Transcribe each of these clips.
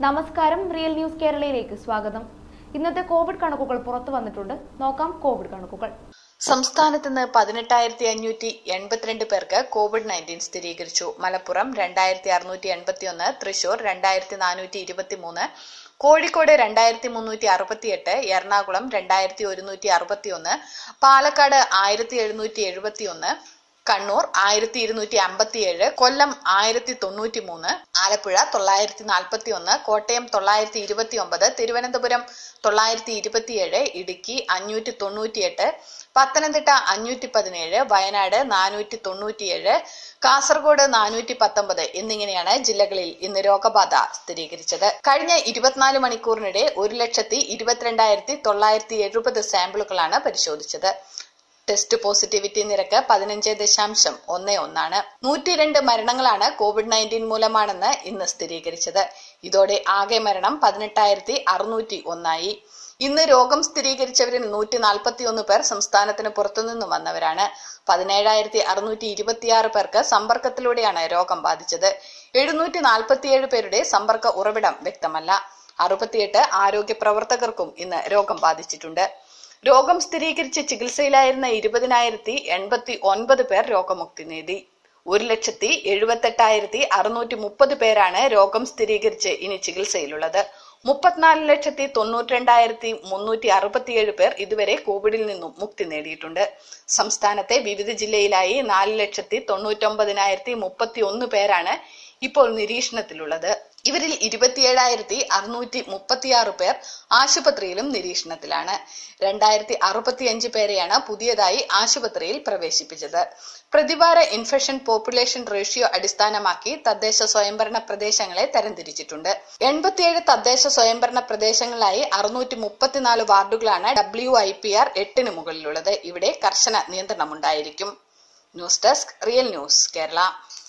നമസ്കാരം real news കേരളയിലേക്ക് സ്വാഗതം ഇന്നത്തെ കോവിഡ് കണക്കുകൾ പുറത്തു വന്നിട്ടുണ്ട് നോക്കാം കോവിഡ് കണക്കുകൾ സംസ്ഥാനത്ത് നിന്ന് പതിനെട്ടായിരത്തി അഞ്ഞൂറ്റി എൺപത്തിരണ്ട് പേർക്ക് കോവിഡ് നയൻറ്റീൻ സ്ഥിരീകരിച്ചു മലപ്പുറം രണ്ടായിരത്തി അറുന്നൂറ്റി എൺപത്തി ഒന്ന് തൃശൂർ രണ്ടായിരത്തി നാനൂറ്റി ഇരുപത്തി മൂന്ന് കോഴിക്കോട് രണ്ടായിരത്തി മുന്നൂറ്റി അറുപത്തിയെട്ട് എറണാകുളം രണ്ടായിരത്തി ഒരുന്നൂറ്റി അറുപത്തി ഒന്ന് പാലക്കാട് ആയിരത്തി എഴുന്നൂറ്റി എഴുപത്തി ഒന്ന് കണ്ണൂർ ആയിരത്തി ഇരുന്നൂറ്റി അമ്പത്തിയേഴ് കൊല്ലം ആയിരത്തി തൊണ്ണൂറ്റി മൂന്ന് ആലപ്പുഴ തൊള്ളായിരത്തി നാൽപ്പത്തി ഒന്ന് കോട്ടയം തൊള്ളായിരത്തി ഇരുപത്തി ഒമ്പത് തിരുവനന്തപുരം തൊള്ളായിരത്തി ഇരുപത്തിയേഴ് ഇടുക്കി അഞ്ഞൂറ്റി തൊണ്ണൂറ്റിയെട്ട് പത്തനംതിട്ട അഞ്ഞൂറ്റി പതിനേഴ് വയനാട് നാനൂറ്റി തൊണ്ണൂറ്റിയേഴ് കാസർഗോഡ് നാനൂറ്റി പത്തൊമ്പത് എന്നിങ്ങനെയാണ് ജില്ലകളിൽ ഇന്ന് രോഗബാധ സ്ഥിരീകരിച്ചത് കഴിഞ്ഞ ഇരുപത്തിനാല് മണിക്കൂറിനിടെ ഒരു ലക്ഷത്തി ഇരുപത്തിരണ്ടായിരത്തി തൊള്ളായിരത്തി എഴുപത് സാമ്പിളുകളാണ് പരിശോധിച്ചത് ടെസ്റ്റ് പോസിറ്റിവിറ്റി നിരക്ക് പതിനഞ്ച് ദശാംശം ഒന്ന് ഒന്നാണ് നൂറ്റിരണ്ട് മരണങ്ങളാണ് കോവിഡ് നയൻറ്റീൻ മൂലമാണെന്ന് ഇന്ന് സ്ഥിരീകരിച്ചത് ഇതോടെ ആകെ മരണം പതിനെട്ടായിരത്തി അറുന്നൂറ്റി ഒന്നായി ഇന്ന് രോഗം സ്ഥിരീകരിച്ചവരിൽ നൂറ്റി നാൽപ്പത്തി ഒന്ന് പേർ സംസ്ഥാനത്തിന് പുറത്തുനിന്നും വന്നവരാണ് പതിനേഴായിരത്തി അറുന്നൂറ്റി ഇരുപത്തിയാറ് പേർക്ക് സമ്പർക്കത്തിലൂടെയാണ് രോഗം ബാധിച്ചത് എഴുന്നൂറ്റി നാൽപ്പത്തിയേഴ് പേരുടെ സമ്പർക്ക ഉറവിടം വ്യക്തമല്ല അറുപത്തിയെട്ട് ആരോഗ്യ പ്രവർത്തകർക്കും ഇന്ന് രോഗം ബാധിച്ചിട്ടുണ്ട് രോഗം സ്ഥിരീകരിച്ച് ചികിത്സയിലായിരുന്ന ഇരുപതിനായിരത്തി എൺപത്തി ഒൻപത് പേർ രോഗമുക്തി നേടി ഒരു ലക്ഷത്തി എഴുപത്തെട്ടായിരത്തി അറുന്നൂറ്റി മുപ്പത് പേരാണ് രോഗം സ്ഥിരീകരിച്ച് ഇനി ചികിത്സയിലുള്ളത് മുപ്പത്തിനാല് ലക്ഷത്തി തൊണ്ണൂറ്റിരണ്ടായിരത്തി മുന്നൂറ്റി അറുപത്തിയേഴ് പേർ ഇതുവരെ കോവിഡിൽ നിന്നും മുക്തി നേടിയിട്ടുണ്ട് സംസ്ഥാനത്തെ വിവിധ ജില്ലയിലായി നാല് ലക്ഷത്തി തൊണ്ണൂറ്റൊമ്പതിനായിരത്തി മുപ്പത്തി ഒന്ന് പേരാണ് ഇപ്പോൾ നിരീക്ഷണത്തിലുള്ളത് ഇവരിൽ ഇരുപത്തിയേഴായിരത്തി അറുന്നൂറ്റി മുപ്പത്തിയാറ് പേർ ആശുപത്രിയിലും നിരീക്ഷണത്തിലാണ് രണ്ടായിരത്തി അറുപത്തിയഞ്ച് പേരെയാണ് പുതിയതായി ആശുപത്രിയിൽ പ്രവേശിപ്പിച്ചത് പ്രതിവാര ഇൻഫെക്ഷൻ പോപ്പുലേഷൻ റേഷ്യോ അടിസ്ഥാനമാക്കി തദ്ദേശ സ്വയംഭരണ പ്രദേശങ്ങളെ തരംതിരിച്ചിട്ടുണ്ട് എൺപത്തിയേഴ് തദ്ദേശ സ്വയംഭരണ പ്രദേശങ്ങളിലായി അറുന്നൂറ്റി മുപ്പത്തിനാല് വാർഡുകളാണ് ഡബ്ല്യു ഐ പി ആർ എട്ടിന് മുകളിലുള്ളത് ഇവിടെ കർശന നിയന്ത്രണമുണ്ടായിരിക്കും news desk real news Kerala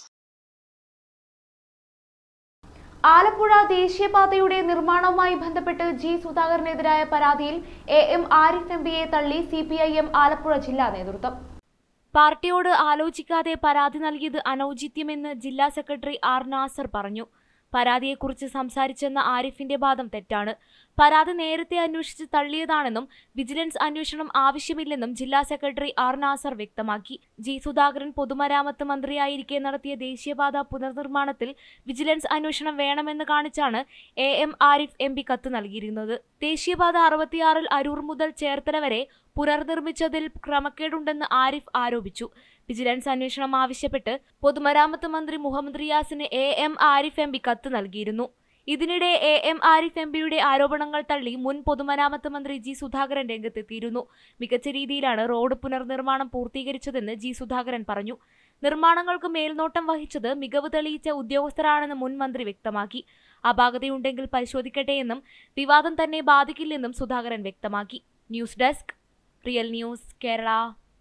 Alappuzha ദേശീയപാതയുടെ നിർമ്മാണവുമായി ബന്ധപ്പെട്ട് ജി സുധാകരനെതിരായ പരാതിയിൽ എ എം ആരിഫ് എം പിയെ തള്ളി C P I M Alappuzha ജില്ലാ നേതൃത്വം പാർട്ടിയോട് ആലോചിക്കാതെ പരാതി നൽകിയത് അനൌചിത്യമെന്ന് ജില്ലാ സെക്രട്ടറി ആർ നാസർ പറഞ്ഞു പരാതിയെക്കുറിച്ച് സംസാരിച്ചെന്ന ആരിഫിന്റെ വാദം തെറ്റാണ് പരാതി നേരത്തെ അന്വേഷിച്ച് തള്ളിയതാണെന്നും വിജിലൻസ് അന്വേഷണം ആവശ്യമില്ലെന്നും ജില്ലാ സെക്രട്ടറി ആർ നാസർ വ്യക്തമാക്കി ജി സുധാകരൻ പൊതുമരാമത്ത് മന്ത്രിയായിരിക്കെ നടത്തിയ ദേശീയപാത പുനർനിർമ്മാണത്തിൽ വിജിലൻസ് അന്വേഷണം വേണമെന്ന് കാണിച്ചാണ് A M Arif M P കത്ത് നൽകിയിരുന്നത് ദേശീയപാത അറുപത്തിയാറിൽ അരൂർ മുതൽ ചേർത്തല വരെ പുനർനിർമ്മിച്ചതിൽ ക്രമക്കേടുണ്ടെന്ന് ആരിഫ് ആരോപിച്ചു വിജിലൻസ് അന്വേഷണം ആവശ്യപ്പെട്ട് പൊതുമരാമത്ത് മന്ത്രി മുഹമ്മദ് റിയാസിന് A M Arif M P കത്ത് നൽകിയിരുന്നു ഇതിനിടെ എ എം ആരിഫ് എം പിയുടെ ആരോപണങ്ങൾ തള്ളി മുൻ പൊതുമരാമത്ത് മന്ത്രി ജി സുധാകരൻ രംഗത്തെത്തിയിരുന്നു മികച്ച രീതിയിലാണ് റോഡ് പുനർനിർമ്മാണം പൂർത്തീകരിച്ചതെന്ന് ജി സുധാകരൻ പറഞ്ഞു നിർമ്മാണങ്ങൾക്ക് മേൽനോട്ടം വഹിച്ചത് മികവ് തെളിയിച്ച ഉദ്യോഗസ്ഥരാണെന്ന് മുൻ മന്ത്രി വ്യക്തമാക്കി അപാകതയുണ്ടെങ്കിൽ പരിശോധിക്കട്ടെയെന്നും വിവാദം തന്നെ ബാധിക്കില്ലെന്നും സുധാകരൻ വ്യക്തമാക്കി news desk real news Kerala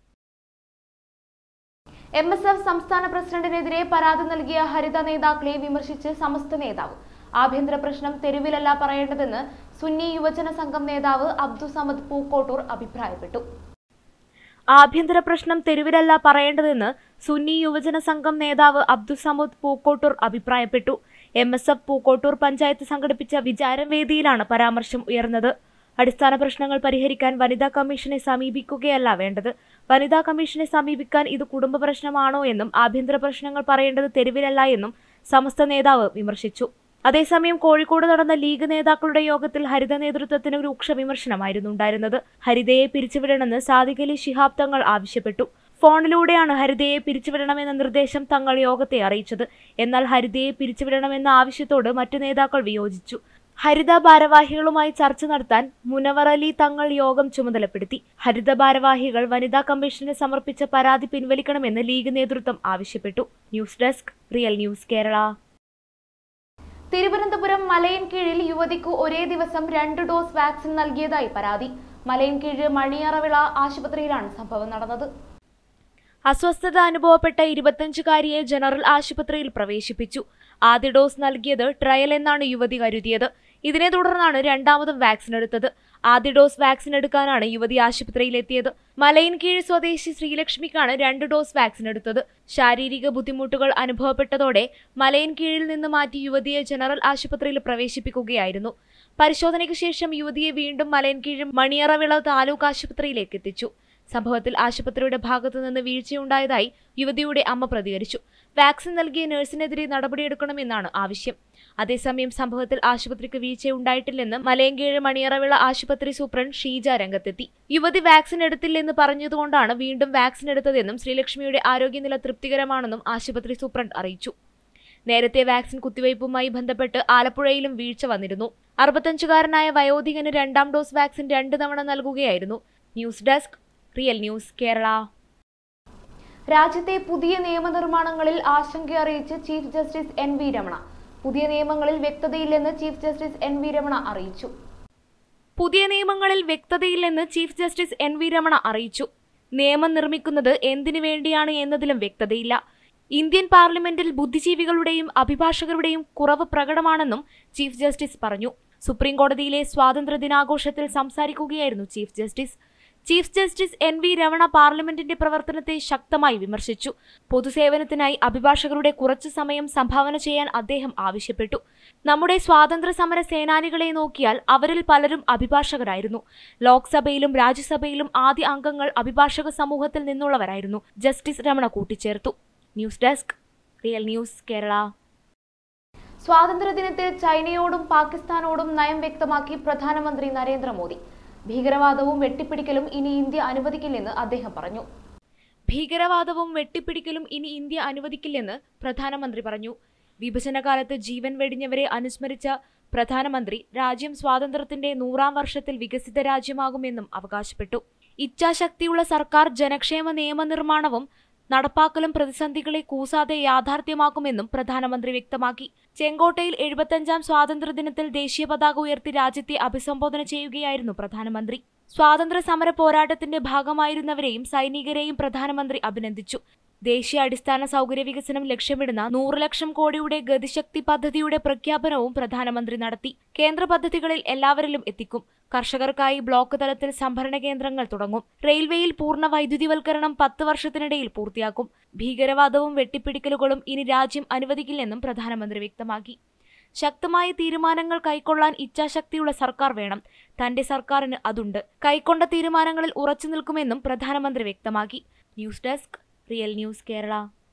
M S F സംസ്ഥാന പ്രസിഡന്റിനെതിരെ പരാതി നൽകിയ ഹരിത നേതാക്കളെ വിമർശിച്ച് സമസ്ത നേതാവ് ആഭ്യന്തര പ്രശ്നം തെരുവിലല്ല പറയേണ്ടതെന്ന് സുന്നി യുവജന സംഘം നേതാവ് അബ്ദുസമദ് പൂക്കോട്ടൂർ അഭിപ്രായപ്പെട്ടു ആഭ്യന്തര പ്രശ്നം തെരുവിലല്ല പറയേണ്ടതെന്ന് സുന്നി യുവജന സംഘം നേതാവ് അബ്ദുസമദ് പൂക്കോട്ടൂർ അഭിപ്രായപ്പെട്ടു M S F Pookkottur panchayat സംഘടിപ്പിച്ച വിചാരം വേദിയിലാണ് പരാമർശം ഉയർന്നത് അടിസ്ഥാന പ്രശ്നങ്ങൾ പരിഹരിക്കാൻ വനിതാ കമ്മീഷനെ സമീപിക്കുകയല്ല വേണ്ടത് വനിതാ കമ്മീഷനെ സമീപിക്കാൻ ഇത് കുടുംബ പ്രശ്നമാണോ എന്നും ആഭ്യന്തര പ്രശ്നങ്ങൾ പറയേണ്ടത് തെരുവിലല്ല എന്നും സമസ്ത നേതാവ് വിമർശിച്ചു അതേസമയം കോഴിക്കോട് നടന്ന ലീഗ് നേതാക്കളുടെ യോഗത്തിൽ ഹരിത നേതൃത്വത്തിന് രൂക്ഷ വിമർശനമായിരുന്നു ഉണ്ടായിരുന്നത് ഹരിതയെ പിരിച്ചുവിടണമെന്ന് സാദിഖ് അലി ശിഹാബ് തങ്ങൾ ആവശ്യപ്പെട്ടു ഫോണിലൂടെയാണ് ഹരിതയെ പിരിച്ചുവിടണമെന്ന നിർദ്ദേശം തങ്ങൾ യോഗത്തെ അറിയിച്ചത് എന്നാൽ ഹരിതയെ പിരിച്ചുവിടണമെന്ന ആവശ്യത്തോട് മറ്റു നേതാക്കൾ വിയോജിച്ചു ഹരിത ഭാരവാഹികളുമായി ചർച്ച നടത്താൻ മുനവർ അലി തങ്ങൾ യോഗം ചുമതലപ്പെടുത്തി ഹരിത ഭാരവാഹികൾ വനിതാ കമ്മീഷന് സമർപ്പിച്ച പരാതി പിൻവലിക്കണമെന്ന് ലീഗ് നേതൃത്വം ആവശ്യപ്പെട്ടു news desk real news Kerala Thiruvananthapuram മലയൻകീഴിൽ യുവതിക്ക് ഒരേ ദിവസം രണ്ട് ഡോസ് വാക്സിൻ നൽകിയതായി പരാതി മലയൻകീഴ് മണിയറവിള ആശുപത്രിയിലാണ് സംഭവം നടന്നത് അസ്വസ്ഥത അനുഭവപ്പെട്ട ഇരുപത്തഞ്ചുകാരിയെ ജനറൽ ആശുപത്രിയിൽ പ്രവേശിപ്പിച്ചു ആദ്യ ഡോസ് നൽകിയത് ട്രയൽ എന്നാണ് യുവതി കരുതിയത് ഇതിനെ തുടർന്നാണ് രണ്ടാമതും വാക്സിൻ എടുത്തത് ആദ്യ ഡോസ് വാക്സിൻ എടുക്കാനാണ് യുവതി ആശുപത്രിയിലെത്തിയത് മലയൻകീഴ് സ്വദേശി ശ്രീലക്ഷ്മിക്കാണ് രണ്ട് ഡോസ് വാക്സിൻ എടുത്തത് ശാരീരിക ബുദ്ധിമുട്ടുകൾ അനുഭവപ്പെട്ടതോടെ മലയൻകീഴിൽ നിന്ന് മാറ്റി യുവതിയെ ജനറൽ ആശുപത്രിയിൽ പ്രവേശിപ്പിക്കുകയായിരുന്നു പരിശോധനയ്ക്ക് ശേഷം യുവതിയെ വീണ്ടും മലയൻകീഴ് മണിയറവിള താലൂക്ക് ആശുപത്രിയിലേക്ക് എത്തിച്ചു സംഭവത്തിൽ ആശുപത്രിയുടെ ഭാഗത്തു നിന്ന് വീഴ്ചയുണ്ടായതായി യുവതിയുടെ അമ്മ പ്രതികരിച്ചു വാക്സിൻ നൽകിയ നഴ്സിനെതിരെ നടപടിയെടുക്കണമെന്നാണ് ആവശ്യം അതേസമയം സംഭവത്തിൽ ആശുപത്രിക്ക് വീഴ്ചയുണ്ടായിട്ടില്ലെന്ന് മലയങ്കീഴ് മണിയറവിള ആശുപത്രി സൂപ്രണ്ട് ഷീജ രംഗത്തെത്തി യുവതി വാക്സിൻ എടുത്തില്ലെന്ന് പറഞ്ഞതുകൊണ്ടാണ് വീണ്ടും വാക്സിൻ എടുത്തതെന്നും ശ്രീലക്ഷ്മിയുടെ ആരോഗ്യനില തൃപ്തികരമാണെന്നും ആശുപത്രി സൂപ്രണ്ട് അറിയിച്ചു നേരത്തെ വാക്സിൻ കുത്തിവയ്പുമായി ബന്ധപ്പെട്ട് ആലപ്പുഴയിലും വീഴ്ച വന്നിരുന്നു അറുപത്തഞ്ചുകാരനായ വയോധികന് രണ്ടാം ഡോസ് വാക്സിൻ രണ്ട് തവണ നൽകുകയായിരുന്നു news desk real news Kerala രാജ്യത്തെ പുതിയ നിയമനിർമ്മാണങ്ങളിൽ ആശങ്ക അറിയിച്ച് chief justice N V Ramana പുതിയ നിയമങ്ങളിൽ വ്യക്തതയില്ലെന്ന് chief justice N V Ramana അറിയിച്ചു പുതിയ നിയമങ്ങളിൽ വ്യക്തതയില്ലെന്ന് chief justice N V Ramana അറിയിച്ചു നിയമം നിർമ്മിക്കുന്നത് എന്തിനു വേണ്ടിയാണ് എന്നതിലും വ്യക്തതയില്ല ഇന്ത്യൻ പാർലമെന്റിൽ ബുദ്ധിജീവികളുടെയും അഭിഭാഷകരുടെയും കുറവ് പ്രകടമാണെന്നും ചീഫ് ജസ്റ്റിസ് പറഞ്ഞു സുപ്രീം കോടതിയിലെ സ്വാതന്ത്ര്യ ദിനാഘോഷത്തിൽ സംസാരിക്കുകയായിരുന്നു chief justice chief justice N V Ramana പാർലമെന്റിന്റെ പ്രവർത്തനത്തെ ശക്തമായി വിമർശിച്ചു പൊതുസേവനത്തിനായി അഭിഭാഷകരുടെ കുറച്ചു സമയം സംഭാവന ചെയ്യാൻ അദ്ദേഹം ആവശ്യപ്പെട്ടു നമ്മുടെ സ്വാതന്ത്ര്യ സമര സേനാനികളെ നോക്കിയാൽ അവരിൽ പലരും അഭിഭാഷകരായിരുന്നു ലോക്സഭയിലും രാജ്യസഭയിലും ആദ്യ അംഗങ്ങൾ അഭിഭാഷക സമൂഹത്തിൽ നിന്നുള്ളവരായിരുന്നു ജസ്റ്റിസ് രമണ കൂട്ടിച്ചേർത്തു news desk real news Kerala സ്വാതന്ത്ര്യദിനത്തിൽ ചൈനയോടും പാകിസ്ഥാനോടും നയം വ്യക്തമാക്കി പ്രധാനമന്ത്രി നരേന്ദ്രമോദി ഭീകരവാദവും വെട്ടിപ്പിടിക്കലും ഇനി ഇന്ത്യ അനുവദിക്കില്ലെന്ന് അദ്ദേഹം പറഞ്ഞു ഭീകരവാദവും വെട്ടിപ്പിടിക്കലും ഇനി ഇന്ത്യ അനുവദിക്കില്ലെന്ന് പ്രധാനമന്ത്രി പറഞ്ഞു വിഭജനകാലത്ത് ജീവൻ വെടിഞ്ഞവരെ അനുസ്മരിച്ച പ്രധാനമന്ത്രി രാജ്യം സ്വാതന്ത്ര്യത്തിന്റെ നൂറാം വർഷത്തിൽ വികസിത രാജ്യമാകുമെന്നും അവകാശപ്പെട്ടു ഇച്ഛാശക്തിയുള്ള സർക്കാർ ജനക്ഷേമ നിയമനിർമ്മാണവും നടപ്പാക്കലും പ്രതിസന്ധികളെ കൂസാതെ യാഥാർത്ഥ്യമാക്കുമെന്നും പ്രധാനമന്ത്രി വ്യക്തമാക്കി ചെങ്കോട്ടയിൽ എഴുപത്തഞ്ചാം സ്വാതന്ത്ര്യദിനത്തിൽ ദേശീയ പതാക ഉയർത്തി രാജ്യത്തെ അഭിസംബോധന ചെയ്യുകയായിരുന്നു പ്രധാനമന്ത്രി സ്വാതന്ത്ര്യ സമര പോരാട്ടത്തിന്റെ ഭാഗമായിരുന്നവരെയും സൈനികരെയും പ്രധാനമന്ത്രി അഭിനന്ദിച്ചു ദേശീയ അടിസ്ഥാന സൗകര്യ വികസനം ലക്ഷ്യമിടുന്ന നൂറ് ലക്ഷം കോടിയുടെ ഗതിശക്തി പദ്ധതിയുടെ പ്രഖ്യാപനവും പ്രധാനമന്ത്രി നടത്തി കേന്ദ്ര പദ്ധതികളിൽ എല്ലാവരിലും എത്തിക്കും കർഷകർക്കായി ബ്ലോക്ക് തലത്തിൽ സംഭരണ കേന്ദ്രങ്ങൾ തുടങ്ങും റെയിൽവേയിൽ പൂർണ്ണ വൈദ്യുതിവൽക്കരണം പത്ത് വർഷത്തിനിടയിൽ പൂർത്തിയാക്കും ഭീകരവാദവും വെട്ടിപ്പിടിക്കലുകളും ഇനി രാജ്യം അനുവദിക്കില്ലെന്നും പ്രധാനമന്ത്രി വ്യക്തമാക്കി ശക്തമായ തീരുമാനങ്ങൾ കൈക്കൊള്ളാൻ ഇച്ഛാശക്തിയുള്ള സർക്കാർ വേണം തന്റെ സർക്കാരിന് അതുണ്ട് കൈക്കൊണ്ട തീരുമാനങ്ങളിൽ ഉറച്ചു നിൽക്കുമെന്നും പ്രധാനമന്ത്രി വ്യക്തമാക്കി news desk real news Kerala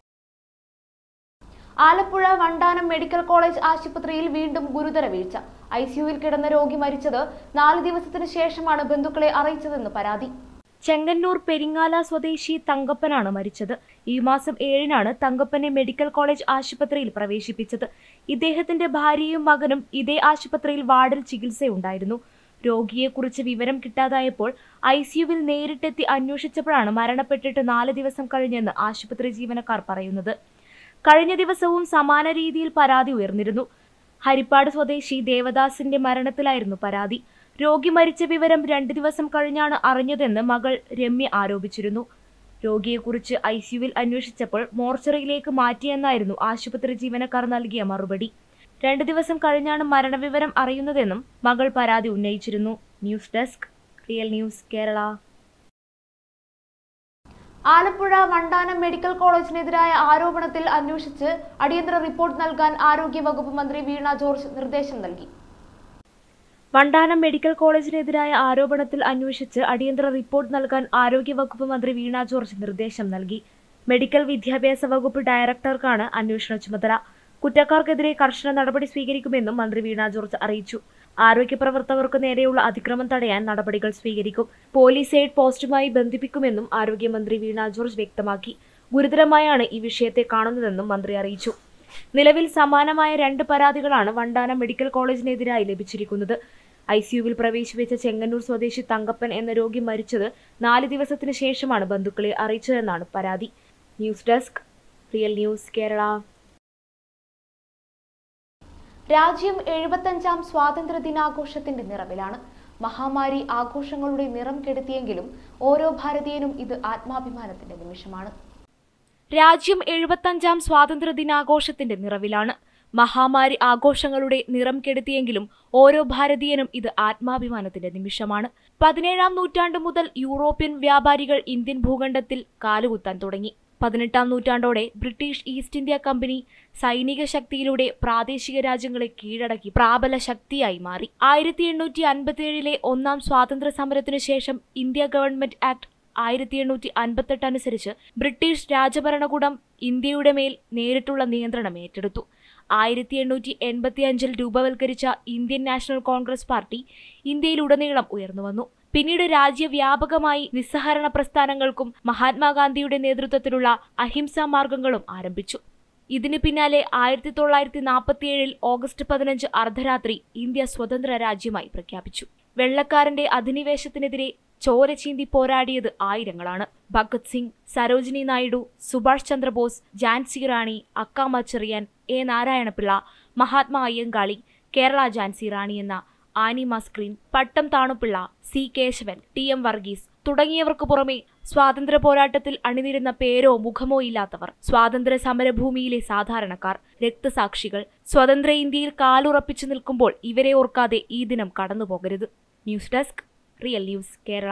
Alappuzha Vandanam medical college ആശുപത്രിയിൽ വീണ്ടും ഗുരുതര വീഴ്ച ഐസിയുവിൽ കിടന്ന രോഗി മരിച്ചത് നാല് ദിവസത്തിനു ശേഷമാണ് ബന്ധുക്കളെ അറിയിച്ചതെന്ന് പരാതി ചെങ്ങന്നൂർ പെരിങ്ങാല സ്വദേശി തങ്കപ്പനാണ് മരിച്ചത് ഈ മാസം ഏഴിനാണ് തങ്കപ്പനെ മെഡിക്കൽ കോളേജ് ആശുപത്രിയിൽ പ്രവേശിപ്പിച്ചത് ഇദ്ദേഹത്തിന്റെ ഭാര്യയും മകനും ഇതേ ആശുപത്രിയിൽ വാർഡിൽ ചികിത്സയുണ്ടായിരുന്നു രോഗിയെക്കുറിച്ച് വിവരം കിട്ടാതായപ്പോൾ ഐ സിയുവിൽ നേരിട്ടെത്തി അന്വേഷിച്ചപ്പോഴാണ് മരണപ്പെട്ടിട്ട് നാല് ദിവസം കഴിഞ്ഞെന്ന് ആശുപത്രി ജീവനക്കാർ പറയുന്നത് കഴിഞ്ഞ ദിവസവും സമാന രീതിയിൽ പരാതി ഉയർന്നിരുന്നു ഹരിപ്പാട് സ്വദേശി ദേവദാസിന്റെ മരണത്തിലായിരുന്നു പരാതി രോഗി മരിച്ച വിവരം രണ്ടു ദിവസം കഴിഞ്ഞാണ് അറിഞ്ഞതെന്ന് മകൾ രമ്യ ആരോപിച്ചിരുന്നു രോഗിയെക്കുറിച്ച് ഐ സിയുവിൽ അന്വേഷിച്ചപ്പോൾ മോർച്ചറിയിലേക്ക് മാറ്റിയെന്നായിരുന്നു ആശുപത്രി ജീവനക്കാർ നൽകിയ മറുപടി രണ്ടു ദിവസം കഴിഞ്ഞാണ് മരണവിവരം അറിയുന്നതെന്നും മകൾ പരാതി ഉന്നയിച്ചിരുന്നു news desk real news Kerala Alappuzha Vandanam medical കോളേജിനെതിരായ ആരോപണത്തിൽ അന്വേഷിച്ച് അടിയന്തര റിപ്പോർട്ട് നൽകാൻ ആരോഗ്യ വകുപ്പ് മന്ത്രി വീണ ജോർജ് നിർദ്ദേശം നൽകി വണ്ടാനം മെഡിക്കൽ കോളേജിനെതിരായ ആരോപണത്തിൽ അന്വേഷിച്ച് അടിയന്തര റിപ്പോർട്ട് നൽകാൻ ആരോഗ്യവകുപ്പ് മന്ത്രി വീണ ജോർജ് നിർദ്ദേശം നൽകി മെഡിക്കൽ വിദ്യാഭ്യാസ വകുപ്പ് ഡയറക്ടർക്കാണ് അന്വേഷണ ചുമതല കുറ്റക്കാർക്കെതിരെ കർശന നടപടി സ്വീകരിക്കുമെന്നും മന്ത്രി വീണ ജോർജ് അറിയിച്ചു ആരോഗ്യ പ്രവർത്തകർക്ക് നേരെയുള്ള അതിക്രമം തടയാൻ നടപടികൾ സ്വീകരിക്കും പോലീസ് എയ്ഡ് പോസ്റ്റുമായി ബന്ധിപ്പിക്കുമെന്നും ആരോഗ്യമന്ത്രി വീണ ജോർജ് വ്യക്തമാക്കി ഗുരുതരമായാണ് ഈ വിഷയത്തെ കാണുന്നതെന്നും മന്ത്രി അറിയിച്ചു നിലവിൽ സമാനമായ രണ്ട് പരാതികളാണ് വണ്ടാനം മെഡിക്കൽ കോളേജിനെതിരായി ലഭിച്ചിരിക്കുന്നത് ഐ സിയുവിൽ പ്രവേശിപ്പിച്ച ചെങ്ങന്നൂർ സ്വദേശി തങ്കപ്പൻ എന്ന രോഗി മരിച്ചത് നാല് ദിവസത്തിന് ശേഷമാണ് ബന്ധുക്കളെ അറിയിച്ചതെന്നാണ് പരാതി news desk real news Kerala രാജ്യം എഴുപത്തഞ്ചാം സ്വാതന്ത്ര്യ ദിനാഘോഷത്തിന്റെ നിറവിലാണ് മഹാമാരി ആഘോഷങ്ങളുടെ നിറം കെടുത്തിയെങ്കിലും ഓരോ ഭാരതീയനും ഇത് ആത്മാഭിമാനത്തിന്റെ നിമിഷമാണ് രാജ്യം എഴുപത്തഞ്ചാം സ്വാതന്ത്ര്യ ദിനാഘോഷത്തിന്റെ നിറവിലാണ് മഹാമാരി ആഘോഷങ്ങളുടെ നിറം കെടുത്തിയെങ്കിലും ഓരോ ഭാരതീയനും ഇത് ആത്മാഭിമാനത്തിന്റെ നിമിഷമാണ് പതിനേഴാം നൂറ്റാണ്ട് മുതൽ യൂറോപ്യൻ വ്യാപാരികൾ ഇന്ത്യൻ ഭൂഖണ്ഡത്തിൽ കാലുകുത്താൻ തുടങ്ങി പതിനെട്ടാം നൂറ്റാണ്ടോടെ ബ്രിട്ടീഷ് ഈസ്റ്റ് ഇന്ത്യ കമ്പനി സൈനിക ശക്തിയിലൂടെ പ്രാദേശിക രാജ്യങ്ങളെ കീഴടക്കി പ്രാബല ശക്തിയായി മാറി ആയിരത്തി എണ്ണൂറ്റി അൻപത്തിയേഴിലെ ഒന്നാം സ്വാതന്ത്ര്യ സമരത്തിനു ശേഷം ഇന്ത്യ ഗവൺമെന്റ് ആക്ട് ആയിരത്തി എണ്ണൂറ്റി അൻപത്തെട്ട് അനുസരിച്ച് ബ്രിട്ടീഷ് രാജഭരണകൂടം ഇന്ത്യയുടെ മേൽ നേരിട്ടുള്ള നിയന്ത്രണം ഏറ്റെടുത്തു ആയിരത്തി എണ്ണൂറ്റി എൺപത്തി അഞ്ചിൽ രൂപവൽക്കരിച്ച ഇന്ത്യൻ നാഷണൽ കോൺഗ്രസ് പാർട്ടി ഇന്ത്യയിലുടനീളം ഉയർന്നുവന്നു പിന്നീട് രാജ്യവ്യാപകമായി നിസ്സഹരണ പ്രസ്ഥാനങ്ങൾക്കും മഹാത്മാഗാന്ധിയുടെ നേതൃത്വത്തിലുള്ള അഹിംസാ മാർഗങ്ങളും ആരംഭിച്ചു ഇതിന് പിന്നാലെ ആയിരത്തി തൊള്ളായിരത്തി നാൽപ്പത്തിയേഴിൽ ഓഗസ്റ്റ് പതിനഞ്ച് അർദ്ധരാത്രി ഇന്ത്യ സ്വതന്ത്ര രാജ്യമായി പ്രഖ്യാപിച്ചു വെള്ളക്കാരന്റെ അധിനിവേശത്തിനെതിരെ ചോര ചീന്തി പോരാടിയത് ആയിരങ്ങളാണ് ഭഗത് സിംഗ് സരോജിനി നായിഡു സുഭാഷ് ചന്ദ്രബോസ് ജാൻസി റാണി അക്കാമ ചെറിയാൻ എ നാരായണപിള്ള മഹാത്മാ അയ്യങ്കാളി കേരള ജാൻസി റാണി എന്ന Annie Mascarene Pattom Thanupillai C Kesavan T M Varghese തുടങ്ങിയവർക്ക് പുറമെ സ്വാതന്ത്ര്യ പോരാട്ടത്തിൽ അണിനിരുന്ന പേരോ മുഖമോ ഇല്ലാത്തവർ സ്വാതന്ത്ര്യ സമരഭൂമിയിലെ സാധാരണക്കാർ രക്തസാക്ഷികൾ സ്വതന്ത്ര ഇന്ത്യയിൽ കാലുറപ്പിച്ചു നിൽക്കുമ്പോൾ ഇവരെ ഓർക്കാതെ ഈ ദിനം കടന്നുപോകരുത് news desk real news Kerala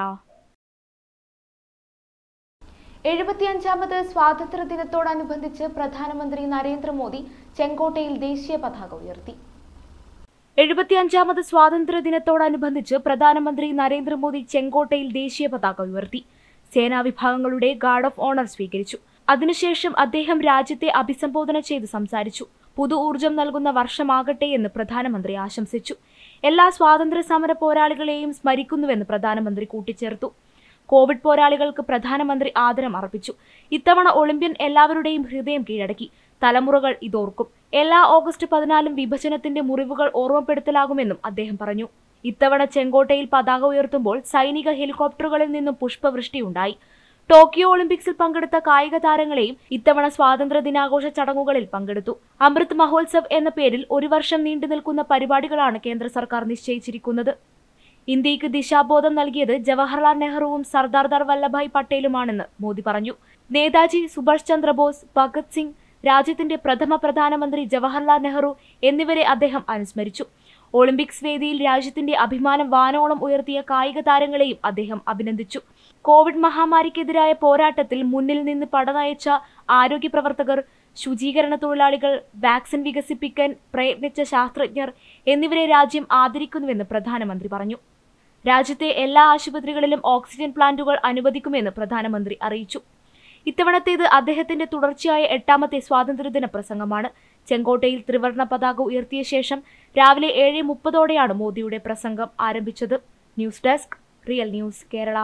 എഴുപത്തിയഞ്ചാമത് സ്വാതന്ത്ര്യ ദിനത്തോടനുബന്ധിച്ച് പ്രധാനമന്ത്രി നരേന്ദ്രമോദി ചെങ്കോട്ടയിൽ ദേശീയ പതാക ഉയർത്തി എഴുപത്തിയഞ്ചാമത് സ്വാതന്ത്ര്യ ദിനത്തോടനുബന്ധിച്ച് പ്രധാനമന്ത്രി നരേന്ദ്രമോദി ചെങ്കോട്ടയിൽ ദേശീയ പതാക ഉയർത്തി സേനാ വിഭാഗങ്ങളുടെ ഗാർഡ് ഓഫ് ഓണർ സ്വീകരിച്ചു അതിനുശേഷം അദ്ദേഹം രാജ്യത്തെ അഭിസംബോധന ചെയ്ത് സംസാരിച്ചു പുതു ഊർജം നൽകുന്ന വർഷമാകട്ടെ എന്ന് പ്രധാനമന്ത്രി ആശംസിച്ചു എല്ലാ സ്വാതന്ത്ര്യ സമര പോരാളികളെയും സ്മരിക്കുന്നുവെന്ന് പ്രധാനമന്ത്രി കൂട്ടിച്ചേർത്തു കോവിഡ് പോരാളികൾക്ക് പ്രധാനമന്ത്രി ആദരം അർപ്പിച്ചു ഇത്തവണ ഒളിമ്പ്യൻ എല്ലാവരുടെയും ഹൃദയം കീഴടക്കി തലമുറകൾ ഇതോർക്കും എല്ലാ ഓഗസ്റ്റ് പതിനാലും വിഭജനത്തിന്റെ മുറിവുകൾ ഓർമ്മപ്പെടുത്തലാകുമെന്നും അദ്ദേഹം പറഞ്ഞു ഇത്തവണ ചെങ്കോട്ടയിൽ പതാക ഉയർത്തുമ്പോൾ സൈനിക ഹെലികോപ്റ്ററുകളിൽ നിന്നും പുഷ്പവൃഷ്ടിയുണ്ടായി ടോക്കിയോ ഒളിമ്പിക്സിൽ പങ്കെടുത്ത കായിക താരങ്ങളെയും ഇത്തവണ സ്വാതന്ത്ര്യ ദിനാഘോഷ ചടങ്ങുകളിൽ പങ്കെടുത്തു അമൃത് മഹോത്സവ് എന്ന പേരിൽ ഒരു വർഷം നീണ്ടു നിൽക്കുന്ന പരിപാടികളാണ് കേന്ദ്ര സർക്കാർ നിശ്ചയിച്ചിരിക്കുന്നത് ഇന്ത്യക്ക് ദിശാബോധം നൽകിയത് ജവഹർലാൽ നെഹ്റുവും സർദാർ വല്ലഭായ് പട്ടേലുമാണെന്ന് മോദി പറഞ്ഞു നേതാജി സുഭാഷ് ചന്ദ്രബോസ് ഭഗത് സിംഗ് രാജ്യത്തിന്റെ പ്രഥമ പ്രധാനമന്ത്രി ജവഹർലാൽ നെഹ്റു എന്നിവരെ അദ്ദേഹം അനുസ്മരിച്ചു ഒളിമ്പിക്സ് വേദിയിൽ രാജ്യത്തിന്റെ അഭിമാനം വാനോളം ഉയർത്തിയ കായിക താരങ്ങളെയും അദ്ദേഹം അഭിനന്ദിച്ചു കോവിഡ് മഹാമാരിക്കെതിരായ പോരാട്ടത്തിൽ മുന്നിൽ നിന്ന് പടനയച്ച ആരോഗ്യ പ്രവർത്തകർ ശുചീകരണ തൊഴിലാളികൾ വാക്സിൻ വികസിപ്പിക്കാൻ പ്രയത്നിച്ച ശാസ്ത്രജ്ഞർ എന്നിവരെ രാജ്യം ആദരിക്കുന്നുവെന്ന് പ്രധാനമന്ത്രി പറഞ്ഞു രാജ്യത്തെ എല്ലാ ആശുപത്രികളിലും ഓക്സിജൻ പ്ലാന്റുകൾ അനുവദിക്കുമെന്ന് പ്രധാനമന്ത്രി അറിയിച്ചു ഇത്തവണത്തേത് അദ്ദേഹത്തിന്റെ തുടർച്ചയായ എട്ടാമത്തെ സ്വാതന്ത്ര്യദിന പ്രസംഗമാണ് ചെങ്കോട്ടയിൽ ത്രിവർണ പതാക ഉയർത്തിയ ശേഷം രാവിലെ ഏഴ് മുപ്പതോടെയാണ് മോദിയുടെ പ്രസംഗം ആരംഭിച്ചത് news desk real news Kerala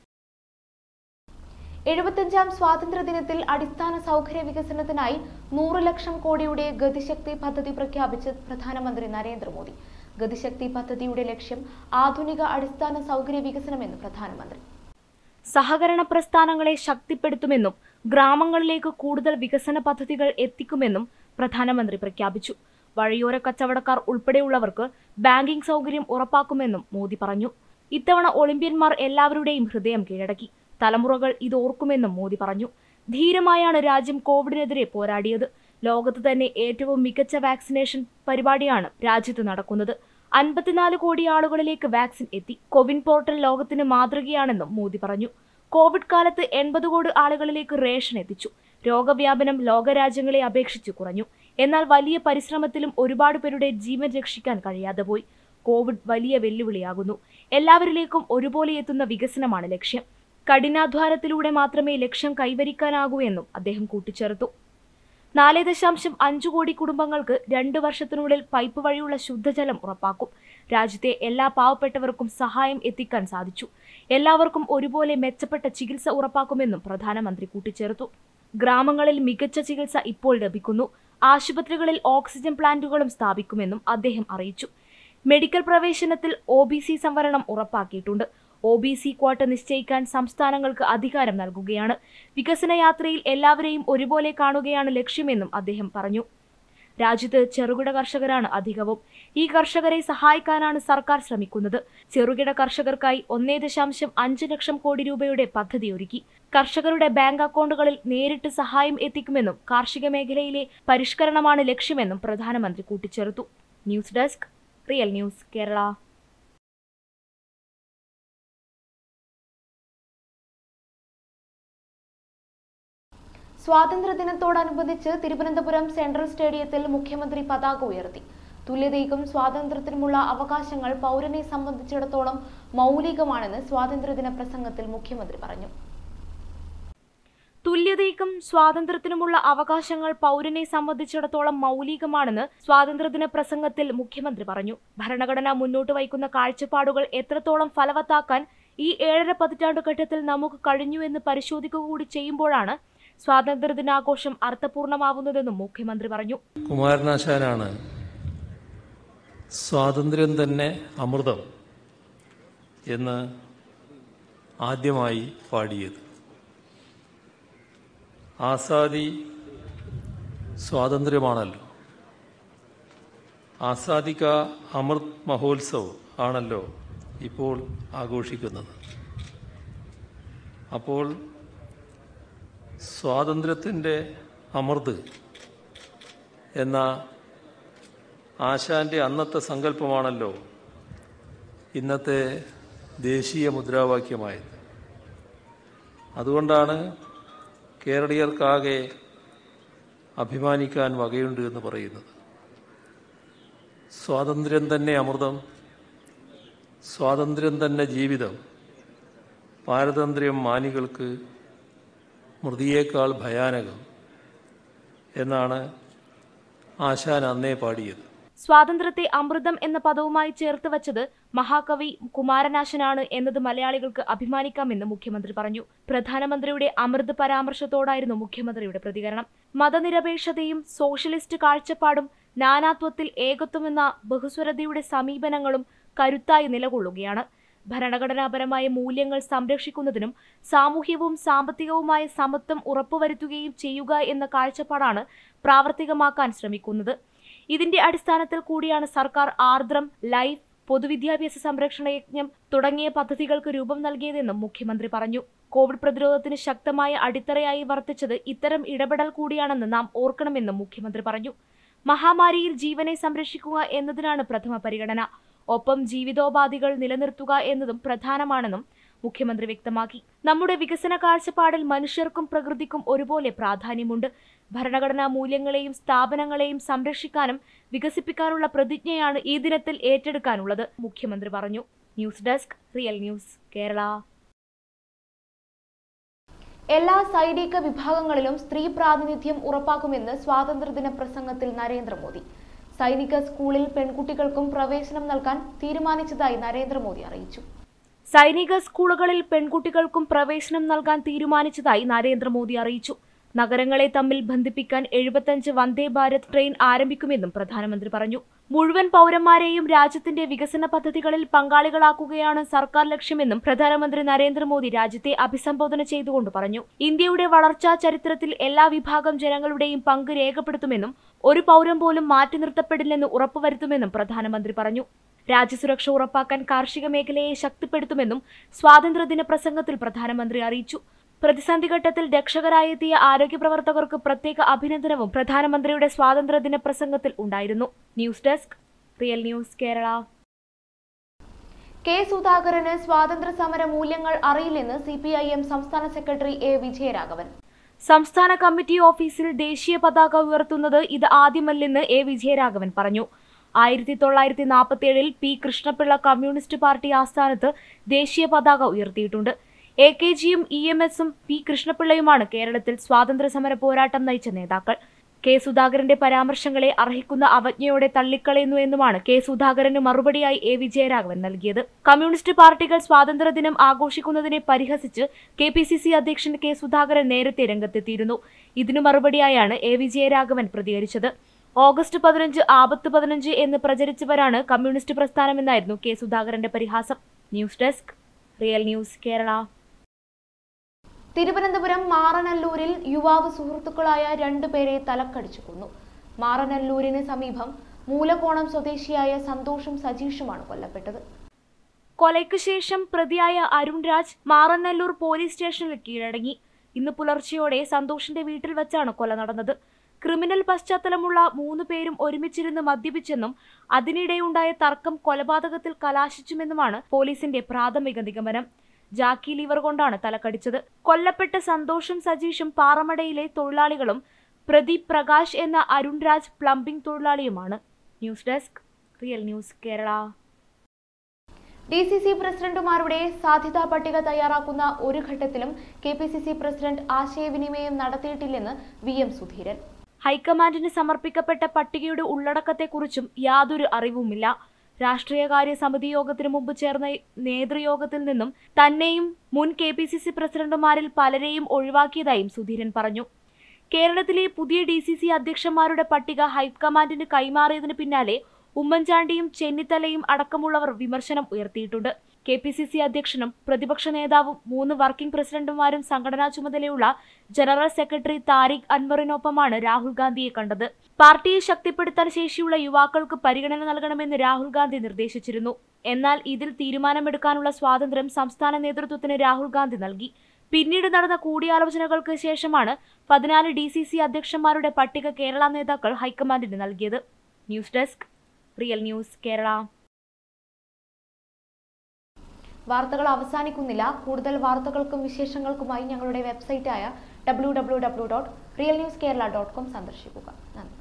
എഴുപത്തഞ്ചാം സ്വാതന്ത്ര്യ ദിനത്തിൽ അടിസ്ഥാന സൗകര്യ വികസനത്തിനായി നൂറ് ലക്ഷം കോടിയുടെ ഗതിശക്തി പദ്ധതി പ്രഖ്യാപിച്ച് പ്രധാനമന്ത്രി നരേന്ദ്രമോദി ഗതിശക്തി പദ്ധതിയുടെ ലക്ഷ്യം ആധുനിക അടിസ്ഥാന സൗകര്യ വികസനമെന്ന് പ്രധാനമന്ത്രി സഹകരണ പ്രസ്ഥാനങ്ങളെ ശക്തിപ്പെടുത്തുമെന്നും ഗ്രാമങ്ങളിലേക്ക് കൂടുതൽ വികസന പദ്ധതികൾ എത്തിക്കുമെന്നും പ്രധാനമന്ത്രി പ്രഖ്യാപിച്ചു വഴിയോര കച്ചവടക്കാർ ഉൾപ്പെടെയുള്ളവർക്ക് ബാങ്കിംഗ് സൗകര്യം ഉറപ്പാക്കുമെന്നും മോദി പറഞ്ഞു ഇത്തവണ ഒളിമ്പ്യന്മാർ എല്ലാവരുടെയും ഹൃദയം കീഴടക്കി തലമുറകൾ ഇത് ഓർക്കുമെന്നും മോദി പറഞ്ഞു ധീരമായാണ് രാജ്യം കോവിഡിനെതിരെ പോരാടിയത് ലോകത്ത് തന്നെ ഏറ്റവും മികച്ച വാക്സിനേഷൻ പരിപാടിയാണ് രാജ്യത്ത് നടക്കുന്നത് അൻപത്തിനാല് കോടി ആളുകളിലേക്ക് വാക്സിൻ എത്തി കോവിൻ പോർട്ടൽ ലോകത്തിന് മാതൃകയാണെന്നും മോദി പറഞ്ഞു കോവിഡ് കാലത്ത് എൺപത് കോടി ആളുകളിലേക്ക് റേഷൻ എത്തിച്ചു രോഗവ്യാപനം ലോകരാജ്യങ്ങളെ അപേക്ഷിച്ച് കുറഞ്ഞു എന്നാൽ വലിയ പരിശ്രമത്തിലും ഒരുപാട് പേരുടെ ജീവൻ രക്ഷിക്കാൻ കഴിയാതെ പോയി കോവിഡ് വലിയ വെല്ലുവിളിയാകുന്നു എല്ലാവരിലേക്കും ഒരുപോലെ എത്തുന്ന വികസനമാണ് ലക്ഷ്യം കഠിനാധ്വാനത്തിലൂടെ മാത്രമേ ലക്ഷ്യം കൈവരിക്കാനാകൂ എന്നും അദ്ദേഹം കൂട്ടിച്ചേർത്തു നാല് ദശാംശം അഞ്ചു കോടി കുടുംബങ്ങൾക്ക് രണ്ട് വർഷത്തിനുള്ളിൽ പൈപ്പ് വഴിയുള്ള ശുദ്ധജലം ഉറപ്പാക്കും രാജ്യത്തെ എല്ലാ പാവപ്പെട്ടവർക്കും സഹായം എത്തിക്കാൻ സാധിച്ചു എല്ലാവർക്കും ഒരുപോലെ മെച്ചപ്പെട്ട ചികിത്സ ഉറപ്പാക്കുമെന്നും പ്രധാനമന്ത്രി കൂട്ടിച്ചേർത്തു ഗ്രാമങ്ങളിൽ മികച്ച ചികിത്സ ഇപ്പോൾ ലഭിക്കുന്നു ആശുപത്രികളിൽ ഓക്സിജൻ പ്ലാന്റുകളും സ്ഥാപിക്കുമെന്നും അദ്ദേഹം അറിയിച്ചു മെഡിക്കൽ പ്രവേശനത്തിൽ ഒ ബി സി സംവരണം ഉറപ്പാക്കിയിട്ടുണ്ട് ഒ ബി സി ക്വാട്ട നിശ്ചയിക്കാൻ സംസ്ഥാനങ്ങൾക്ക് അധികാരം നൽകുകയാണ് വികസന യാത്രയിൽ എല്ലാവരെയും ഒരുപോലെ കാണുകയാണ് ലക്ഷ്യമെന്നും അദ്ദേഹം പറഞ്ഞു രാജ്യത്ത് ചെറുകിട കർഷകരാണ് അധികവും ഈ കർഷകരെ സഹായിക്കാനാണ് സർക്കാർ ശ്രമിക്കുന്നത് ചെറുകിട കർഷകർക്കായി ഒന്നേ ദശാംശം അഞ്ച് ലക്ഷം കോടി രൂപയുടെ പദ്ധതിയൊരുക്കി കർഷകരുടെ ബാങ്ക് അക്കൗണ്ടുകളിൽ നേരിട്ട് സഹായം എത്തിക്കുമെന്നും കാർഷിക മേഖലയിലെ പരിഷ്കരണമാണ് ലക്ഷ്യമെന്നും പ്രധാനമന്ത്രി കൂട്ടിച്ചേർത്തു news desk real news Kerala സ്വാതന്ത്ര്യദിനത്തോടനുബന്ധിച്ച് തിരുവനന്തപുരം സെൻട്രൽ സ്റ്റേഡിയത്തിൽ മുഖ്യമന്ത്രി പതാക ഉയർത്തി തുല്യതയ്ക്കും സ്വാതന്ത്ര്യത്തിനുമുള്ള അവകാശങ്ങൾ പൗരനെ സംബന്ധിച്ചിടത്തോളം മൗലികമാണെന്ന് സ്വാതന്ത്ര്യദിന പ്രസംഗത്തിൽ മുഖ്യമന്ത്രി പറഞ്ഞു തുല്യതയ്ക്കും സ്വാതന്ത്ര്യത്തിനുമുള്ള അവകാശങ്ങൾ പൗരനെ സംബന്ധിച്ചിടത്തോളം മൗലികമാണെന്ന് സ്വാതന്ത്ര്യദിന പ്രസംഗത്തിൽ മുഖ്യമന്ത്രി പറഞ്ഞു ഭരണഘടന മുന്നോട്ട് വയ്ക്കുന്ന കാഴ്ചപ്പാടുകൾ എത്രത്തോളം ഫലവത്താക്കാൻ ഈ ഏഴര പതിറ്റാണ്ടു ഘട്ടത്തിൽ നമുക്ക് കഴിഞ്ഞു എന്ന് പരിശോധിക്കുക കൂടി ചെയ്യുമ്പോഴാണ് സ്വാതന്ത്ര്യദിനാഘോഷം അർത്ഥപൂർണമാവുന്നതെന്നും മുഖ്യമന്ത്രി പറഞ്ഞു കുമാരനാശാനാണ് സ്വാതന്ത്ര്യം തന്നെ അമൃതം എന്ന് ആദ്യമായി പാടിയത് ആസാദി സ്വാതന്ത്ര്യമാണല്ലോ ആസാദിക അമൃത് മഹോത്സവ് ആണല്ലോ ഇപ്പോൾ ആഘോഷിക്കുന്നത് അപ്പോൾ സ്വാതന്ത്ര്യത്തിൻ്റെ അമൃത് എന്ന ആശാന്റെ അന്നത്തെ സങ്കല്പമാണല്ലോ ഇന്നത്തെ ദേശീയ മുദ്രാവാക്യമായത് അതുകൊണ്ടാണ് കേരളീയർക്കാകെ അഭിമാനിക്കാൻ വകയുണ്ട് എന്ന് പറയുന്നത് സ്വാതന്ത്ര്യം തന്നെ അമൃതം സ്വാതന്ത്ര്യം തന്നെ ജീവിതം പാരതന്ത്ര്യം മാനികൾക്ക് മൃതിയേക്കാൾ ഭയാനകം എന്നാണ് ആശാൻ അന്നേ പാടിയത് സ്വാതന്ത്ര്യത്തെ അമൃതം എന്ന പദവുമായി ചേർത്ത് വച്ചത് മഹാകവി കുമാരനാശനാണ് എന്നത് മലയാളികൾക്ക് അഭിമാനിക്കാമെന്ന് മുഖ്യമന്ത്രി പറഞ്ഞു പ്രധാനമന്ത്രിയുടെ അമൃത് പരാമർശത്തോടായിരുന്നു മുഖ്യമന്ത്രിയുടെ പ്രതികരണം മതനിരപേക്ഷതയും സോഷ്യലിസ്റ്റ് കാഴ്ചപ്പാടും നാനാത്വത്തിൽ ഏകത്വമെന്ന ബഹുസ്വരതയുടെ സമീപനങ്ങളും കരുത്തായി നിലകൊള്ളുകയാണ് ഭരണഘടനാപരമായ മൂല്യങ്ങൾ സംരക്ഷിക്കുന്നതിനും സാമൂഹ്യവും സാമ്പത്തികവുമായ സമത്വം ഉറപ്പുവരുത്തുകയും ചെയ്യുക എന്ന കാഴ്ചപ്പാടാണ് പ്രാവർത്തികമാക്കാൻ ശ്രമിക്കുന്നത് ഇതിന്റെ അടിസ്ഥാനത്തിൽ കൂടിയാണ് സർക്കാർ ആർദ്രം ലൈഫ് പൊതുവിദ്യാഭ്യാസ സംരക്ഷണ യജ്ഞം തുടങ്ങിയ പദ്ധതികൾക്ക് രൂപം നൽകിയതെന്നും മുഖ്യമന്ത്രി പറഞ്ഞു കോവിഡ് പ്രതിരോധത്തിന് ശക്തമായ അടിത്തറയായി വർത്തിച്ചത് ഇത്തരം ഇടപെടൽ കൂടിയാണെന്ന് നാം ഓർക്കണമെന്നും മുഖ്യമന്ത്രി പറഞ്ഞു മഹാമാരിയിൽ ജീവനെ സംരക്ഷിക്കുക എന്നതിനാണ് പ്രഥമ പരിഗണന ഒപ്പം ജീവിതോപാധികൾ നിലനിർത്തുക എന്നതും പ്രധാനമാണെന്നും മുഖ്യമന്ത്രി വ്യക്തമാക്കി നമ്മുടെ വികസന കാഴ്ചപ്പാടിൽ മനുഷ്യർക്കും പ്രകൃതിക്കും ഒരുപോലെ പ്രാധാന്യമുണ്ട് ഭരണഘടനാ മൂല്യങ്ങളെയും സ്ഥാപനങ്ങളെയും സംരക്ഷിക്കാനും വികസിപ്പിക്കാനുള്ള പ്രതിജ്ഞയാണ് ഈ ദിനത്തിൽ ഏറ്റെടുക്കാനുള്ളത് മുഖ്യമന്ത്രി പറഞ്ഞു news desk real news Kerala എല്ലാ സൈനിക വിഭാഗങ്ങളിലും സ്ത്രീ പ്രാതിനിധ്യം ഉറപ്പാക്കുമെന്ന് സ്വാതന്ത്ര്യദിന പ്രസംഗത്തിൽ നരേന്ദ്രമോദി സൈനിക സ്കൂളിൽ പെൺകുട്ടികൾക്കും പ്രവേശനം നൽകാൻ തീരുമാനിച്ചതായി നരേന്ദ്രമോദി അറിയിച്ചു സൈനിക സ്കൂളുകളിൽ പെൺകുട്ടികൾക്കും പ്രവേശനം നൽകാൻ തീരുമാനിച്ചതായി നരേന്ദ്രമോദി അറിയിച്ചു നഗരങ്ങളെ തമ്മിൽ ബന്ധിപ്പിക്കാൻ എഴുപത്തഞ്ച് വന്ദേ ഭാരത് ട്രെയിൻ ആരംഭിക്കുമെന്നും പ്രധാനമന്ത്രി പറഞ്ഞു മുഴുവൻ പൗരന്മാരെയും രാജ്യത്തിന്റെ വികസന പദ്ധതികളിൽ പങ്കാളികളാക്കുകയാണ് സർക്കാർ ലക്ഷ്യമെന്നും പ്രധാനമന്ത്രി നരേന്ദ്രമോദി രാജ്യത്തെ അഭിസംബോധന ചെയ്തുകൊണ്ട് പറഞ്ഞു ഇന്ത്യയുടെ വളർച്ചാ ചരിത്രത്തിൽ എല്ലാ വിഭാഗം ജനങ്ങളുടെയും പങ്ക് രേഖപ്പെടുത്തുമെന്നും ഒരു പൗരൻ പോലും മാറ്റി നിർത്തപ്പെടില്ലെന്ന് ഉറപ്പുവരുത്തുമെന്നും പ്രധാനമന്ത്രി പറഞ്ഞു രാജ്യസുരക്ഷ ഉറപ്പാക്കാൻ കാർഷിക മേഖലയെ ശക്തിപ്പെടുത്തുമെന്നും സ്വാതന്ത്ര്യദിന പ്രസംഗത്തിൽ പ്രധാനമന്ത്രി അറിയിച്ചു പ്രതിസന്ധി ഘട്ടത്തിൽ രക്ഷകരായെത്തിയ ആരോഗ്യ പ്രവർത്തകർക്ക് പ്രത്യേക അഭിനന്ദനവും പ്രധാനമന്ത്രിയുടെ സ്വാതന്ത്ര്യദിന പ്രസംഗത്തിൽ ഉണ്ടായിരുന്നു news desk real news Kerala K സുധാകരന് സ്വാതന്ത്ര്യ സമര മൂല്യങ്ങൾ അറിയില്ലെന്ന് സി പി ഐ എം സംസ്ഥാന സെക്രട്ടറി എ വിജയരാഘവൻ സംസ്ഥാന കമ്മിറ്റി ഓഫീസിൽ ദേശീയ പതാക ഉയർത്തുന്നത് ഇത് ആദ്യമല്ലെന്ന് എ വിജയരാഘവൻ പറഞ്ഞു ആയിരത്തി തൊള്ളായിരത്തി നാൽപ്പത്തിയേഴിൽ പി കൃഷ്ണപിള്ള കമ്മ്യൂണിസ്റ്റ് പാർട്ടി ആസ്ഥാനത്ത് ദേശീയ പതാക ഉയർത്തിയിട്ടുണ്ട് എ കെ ജിയും ഇ എം എസും പി കൃഷ്ണപിള്ളയുമാണ് കേരളത്തിൽ സ്വാതന്ത്ര്യ സമര പോരാട്ടം നയിച്ച നേതാക്കൾ കെ സുധാകരന്റെ പരാമർശങ്ങളെ അർഹിക്കുന്ന അവജ്ഞയോടെ തള്ളിക്കളയുന്നു എന്നുമാണ് കെ സുധാകരന് മറുപടിയായി എ വിജയരാഘവൻ നൽകിയത് കമ്മ്യൂണിസ്റ്റ് പാർട്ടികൾ സ്വാതന്ത്ര്യദിനം ആഘോഷിക്കുന്നതിനെ പരിഹസിച്ച് കെ പി സി സി അധ്യക്ഷൻ കെ സുധാകരൻ നേരത്തെ രംഗത്തെത്തിയിരുന്നു ഇതിനു മറുപടിയായാണ് എ വിജയരാഘവൻ പ്രതികരിച്ചത് ഓഗസ്റ്റ് പതിനഞ്ച് ആപത്ത് പതിനഞ്ച് എന്ന് പ്രചരിച്ചവരാണ് കമ്മ്യൂണിസ്റ്റ് പ്രസ്ഥാനമെന്നായിരുന്നു കെ സുധാകരന്റെ പരിഹാസം news desk real news Kerala Thiruvananthapuram മാറനല്ലൂരിൽ യുവാവ് സുഹൃത്തുക്കളായ രണ്ടുപേരെ തലക്കടിച്ചു കൊന്നു മാറനല്ലൂരിന് സമീപം മൂലക്കോണം സ്വദേശിയായ സന്തോഷും സജീഷുമാണ് കൊല്ലപ്പെട്ടത് കൊലയ്ക്ക് ശേഷം പ്രതിയായ അരുൺ രാജ് മാറനല്ലൂർ പോലീസ് സ്റ്റേഷനിൽ കീഴടങ്ങി ഇന്ന് പുലർച്ചെയോടെ സന്തോഷിന്റെ വീട്ടിൽ വെച്ചാണ് കൊല നടന്നത് ക്രിമിനൽ പശ്ചാത്തലമുള്ള മൂന്ന് പേരും ഒരുമിച്ചിരുന്ന് മദ്യപിച്ചെന്നും അതിനിടെയുണ്ടായ തർക്കം കൊലപാതകത്തിൽ കലാശിച്ചുമെന്നുമാണ് പോലീസിന്റെ പ്രാഥമിക നിഗമനം ജാക്കി ലിവർ കൊണ്ടാണ് തലക്കടിച്ചത് കൊല്ലപ്പെട്ട സന്തോഷും സജീഷും പാറമടയിലെ തൊഴിലാളികളും പ്രദീപ് പ്രകാശ് എന്ന അരുൺ രാജ് പ്ലംബിംഗ് തൊഴിലാളിയുമാണ് news desk real news Kerala D C C പ്രസിഡന്റുമാരുടെ സാധ്യതാ പട്ടിക തയ്യാറാക്കുന്ന ഒരു ഘട്ടത്തിലും K P C C president ആശയവിനിമയം നടത്തിയിട്ടില്ലെന്ന് വി എം സുധീരൻ ഹൈക്കമാൻഡിന് സമർപ്പിക്കപ്പെട്ട പട്ടികയുടെ ഉള്ളടക്കത്തെക്കുറിച്ചും യാതൊരു അറിവുമില്ല രാഷ്ട്രീയകാര്യ സമിതി യോഗത്തിനു മുമ്പ് ചേർന്ന നേതൃയോഗത്തിൽ നിന്നും തന്നെയും മുൻ കെ പി സി സി പ്രസിഡന്റുമാരിൽ പലരെയും ഒഴിവാക്കിയതായും സുധീരൻ പറഞ്ഞു കേരളത്തിലെ പുതിയ ഡി സി സി അധ്യക്ഷന്മാരുടെ പട്ടിക ഹൈക്കമാൻഡിന് കൈമാറിയതിന് പിന്നാലെ ഉമ്മൻചാണ്ടിയും ചെന്നിത്തലയും അടക്കമുള്ളവർ വിമർശനം ഉയർത്തിയിട്ടുണ്ട് കെ പി സി സി അധ്യക്ഷനും പ്രതിപക്ഷ നേതാവും മൂന്ന് വർക്കിംഗ് പ്രസിഡന്റുമാരും സംഘടനാ ചുമതലയുള്ള ജനറൽ സെക്രട്ടറി താരിഖ് അൻവറിനൊപ്പമാണ് രാഹുൽ ഗാന്ധിയെ കണ്ടത് പാർട്ടിയെ ശക്തിപ്പെടുത്താൻ ശേഷിയുള്ള യുവാക്കൾക്ക് പരിഗണന നൽകണമെന്ന് രാഹുൽ ഗാന്ധി നിർദ്ദേശിച്ചിരുന്നു എന്നാൽ ഇതിൽ തീരുമാനമെടുക്കാനുള്ള സ്വാതന്ത്ര്യം സംസ്ഥാന നേതൃത്വത്തിന് രാഹുൽ ഗാന്ധി നൽകി പിന്നീട് നടന്ന കൂടിയാലോചനകൾക്ക് ശേഷമാണ് പതിനാല് ഡി സി സി അധ്യക്ഷന്മാരുടെ പട്ടിക കേരള നേതാക്കൾ ഹൈക്കമാൻഡിന് നൽകിയത് news desk real news Kerala വാർത്തകൾ അവസാനിക്കുന്നില്ല കൂടുതൽ വാർത്തകൾക്കും വിശേഷങ്ങൾക്കുമായി ഞങ്ങളുടെ വെബ്സൈറ്റായ W W W dot real news Kerala dot com സന്ദർശിക്കുക നന്ദി